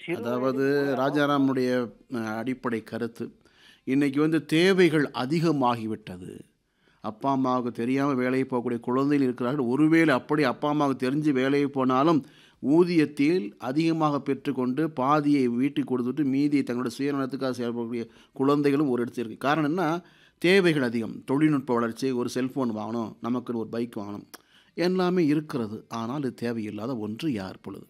சிறு அதாவது வயது ராஜாராமுடைய அஹ், அடிப்படை கருத்து இன்னைக்கு வந்து தேவைகள் அதிகமாகிவிட்டது அப்பா அம்மாவுக்கு தெரியாமல் வேலைக்கு போகக்கூடிய குழந்தைகள் இருக்கிறார்கள் ஒருவேளை அப்படி அப்பா அம்மாவுக்கு தெரிஞ்சு வேலைக்கு போனாலும் ஊதியத்தில் அதிகமாக பெற்றுக்கொண்டு பாதியை வீட்டுக்கு கொடுத்துட்டு மீதியை தங்களுடைய சுயநலத்துக்காக செயல்படக்கூடிய குழந்தைகளும் ஒரு இடத்துல இருக்குது காரணம் என்ன தேவைகள் அதிகம் தொழில்நுட்ப வளர்ச்சி ஒரு செல்ஃபோன் வாங்கணும் நமக்குன்னு ஒரு பைக் வாங்கணும் எல்லாமே இருக்கிறது ஆனால் இது தேவையில்லாத ஒன்று யார் பொழுது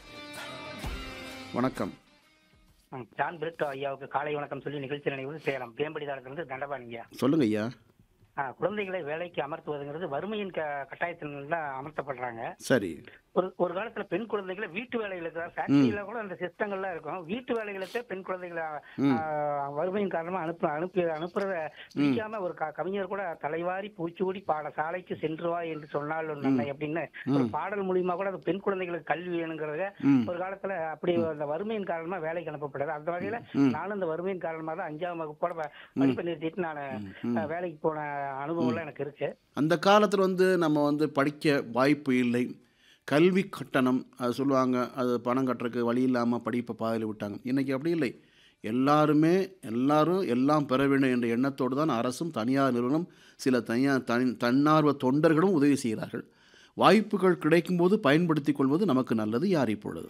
வணக்கம் ம், ஜான் பிரிட்டோ ஐயாவுக்கு காலை வணக்கம் சொல்லி நிகழ்ச்சி நினைவு சேலம் பேம்படிதாரத்திலிருந்து தண்டபாணிங்க சொல்லுங்க ஐயா ஆ, குழந்தைகளை வேலைக்கு அமர்த்துவதுங்கிறது வறுமையின் க கட்டாயத்தினால தான் அமர்த்தப்படுறாங்க சரி ஒரு ஒரு காலத்துல பெண் குழந்தைகளை வீட்டு வேலைகளுக்கு ஃபேக்டரியில கூட அந்த சிஸ்டங்கள்லாம் இருக்கும் வீட்டு வேலைகளுக்கு பெண் குழந்தைகளை ஆ, வறுமையின் காரணமா அனுப்பு அனுப்பி அனுப்புறத பிடிக்காம ஒரு க- கவிஞர் கூட தலைவாரி பூச்சூடி பாடசாலைக்கு சென்று வா என்று சொன்னால் ஒரு நன்மை அப்படின்னு ஒரு பாடல் மூலியமா கூட அந்த பெண் குழந்தைகளுக்கு கல்வி வேணுங்கிறத ம் ஒரு காலத்துல அப்படி அந்த வறுமையின் காரணமா வேலைக்கு அனுப்பப்பட்டது அந்த வகையில நானும் இந்த வறுமையின் காரணமா தான் அஞ்சாம் வகுப்போட ப- படிப்பை நிறுத்திட்டு நான் அஹ், வேலைக்கு போன அனுபவம்லாம் எனக்கு இருக்கு அந்த காலத்தில் வந்து நம்ம வந்து படிக்க வாய்ப்பு இல்லை கல்வி கட்டணம் அது சொல்லுவாங்க அது பணம் கட்டுறதுக்கு வழி இல்லாமல் படிப்பை பாதையில் விட்டாங்க இன்றைக்கி அப்படி இல்லை எல்லாருமே எல்லாரும் எல்லாம் பெற வேண்டும் என்ற எண்ணத்தோடு தான் அரசும் தனியார் நிறுவனம் சில தனியார் தனி தன்னார்வ தொண்டர்களும் உதவி செய்கிறார்கள் வாய்ப்புகள் கிடைக்கும்போது பயன்படுத்திக் கொள்வது நமக்கு நல்லது யார் இப்பொழுது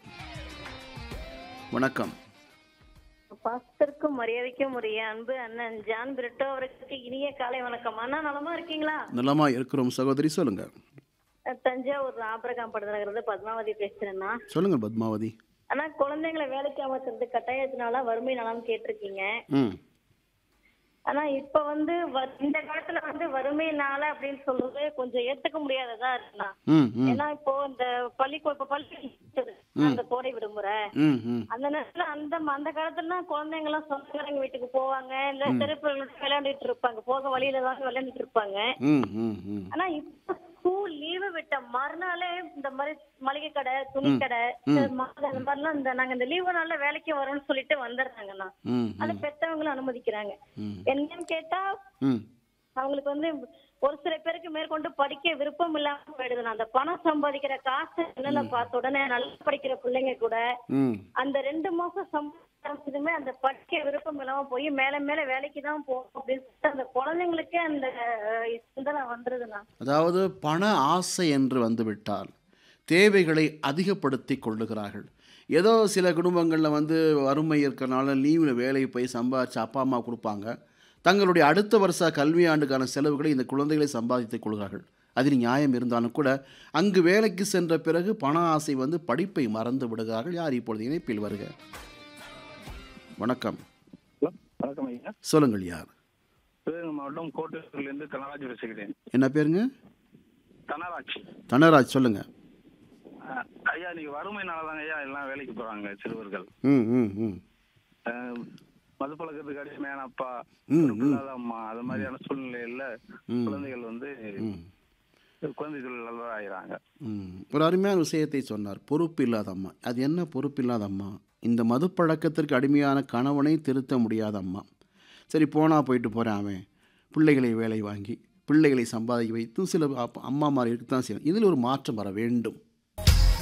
வணக்கம் பாஸ்டருக்கும் மரியாதைக்கும் உரிய அன்பு அண்ணன் ஜான் பிரிட்டோ அவருக்கு இனிய காலை வணக்கம் அண்ணா நலமா இருக்கீங்களா நலமா இருக்கிறோம் சகோதரி சொல்லுங்க அஹ் தஞ்சாவூர் ஆபரகாம் படுத்துறது பத்மாவதி பேசுறேன்னா சொல்லுங்க பத்மாவதி ஆனா குழந்தைங்களை வேலைக்கு அமர்த்துறது கட்டாயத்தினால வறுமை நலம் கேட்டிருக்கீங்க ம் ஆனா இப்ப வந்து வ- இந்த காலத்துல வந்து வறுமையினால அப்படின்னு சொல்றது கொஞ்சம் ஏத்துக்க முடியாததா இருக்குண்ணா ம் ம் ஏன்னா இப்போ இந்த பள்ளி இப்ப பள்ளி அந்த கோடை விடுமுறை ம் ம் அந்த நேரத்துல அந்த அந்த காலத்துல குழந்தைங்க எல்லாம் சொந்தக்காரங்க வீட்டுக்கு போவாங்க இல்ல தெருப்புகளோட விளையாண்டுட்டு இருப்பாங்க போக வழியில தான் விளையாண்டுட்டு இருப்பாங்க ம் ம் ம் ஆனா இப்ப ஸ்கூல் லீவு விட்ட மறுநாளே இந்த மாதிரி மளிகை கடை துணி கடை இந்த மாதிரி அந்த மாதிரிலாம் இந்த நாங்க இந்த லீவு நாள்ல வேலைக்கு வரோம்னு சொல்லிட்டு வந்துடுறாங்கண்ணா ம் அதை பெத்தவங்களும் அனுமதிக்கிறாங்க ம் என்னன்னு கேட்டா ம் அவங்களுக்கு வந்து ஒரு சில பேருக்கு மேற்கொண்டு படிக்க விருப்பம் இல்லாம போயிடுதுண்ணா அந்த பணம் சம்பாதிக்கிற காசு என்னன்னு பார்த்த உடனே நல்லா படிக்கிற பிள்ளைங்க கூட ம் அந்த ரெண்டு மாசம் சம்பாதிச்சதுமே அந்த படிக்க விருப்பம் இல்லாம போய் மேல மேல வேலைக்கு தான் போகும் அப்படின்னு சொல்லிட்டு அந்த குழந்தைங்களுக்கே அந்த அஹ், சிந்தனை வந்துருதுண்ணா அதாவது பண ஆசை என்று வந்துவிட்டால் தேவைகளை அதிகப்படுத்தி கொள்ளுகிறார்கள் ஏதோ சில குடும்பங்களில் வந்து வறுமை இருக்கிறனால லீவில் வேலைக்கு போய் சம்பாதிச்சு அப்பா அம்மா கொடுப்பாங்க தங்களுடைய அடுத்த வருஷ கல்வி ஆண்டுக்கான செலவுகளை இந்த குழந்தைகளை சம்பாதித்துக் கொள்கிறார்கள் அதில் நியாயம் இருந்தாலும் கூட அங்கு வேலைக்கு சென்ற பிறகு பண ஆசை வந்து படிப்பை மறந்து விடுகிறார்கள் யார் இப்பொழுது இணைப்பில் வருக வணக்கம் ஹலோ வணக்கம் ஐயா சொல்லுங்கள் யார் சிவகங்கை மாவட்டம் கோட்டூர்லேருந்து தனராஜ் பேசுகிறேன் என்ன பேருங்க தனராஜ் தனராஜ் சொல்லுங்கள் அஹ், ஐயா நீங்க வறுமைனால தாங்க ஐயா எல்லாம் வேலைக்கு போறாங்க சிறுவர்கள் ம் ம் ம் அஹ், மது பழக்கத்துக்கு அடிமையான அப்பா ம், பொறுப்பு இல்லாத அம்மா அது மாதிரியான சூழ்நிலையில ம். குழந்தைகள் வந்து ம் குழந்தை தொழிலாளர் ஆகிறாங்க ம். ஒரு அருமையான விஷயத்தை சொன்னார் பொறுப்பு இல்லாத அம்மா அது என்ன பொறுப்பு இல்லாத அம்மா இந்த மது பழக்கத்திற்கு அடிமையான கணவனை திருத்த முடியாத அம்மா சரி போனா போயிட்டு போகிறேன் அவன் பிள்ளைகளை வேலை வாங்கி பிள்ளைகளை சம்பாதிக்க வைத்தும் சில அப்ப- அம்மாமார் இருக்கத்தான் செய்யும் இதில் ஒரு மாற்றம் வர வேண்டும்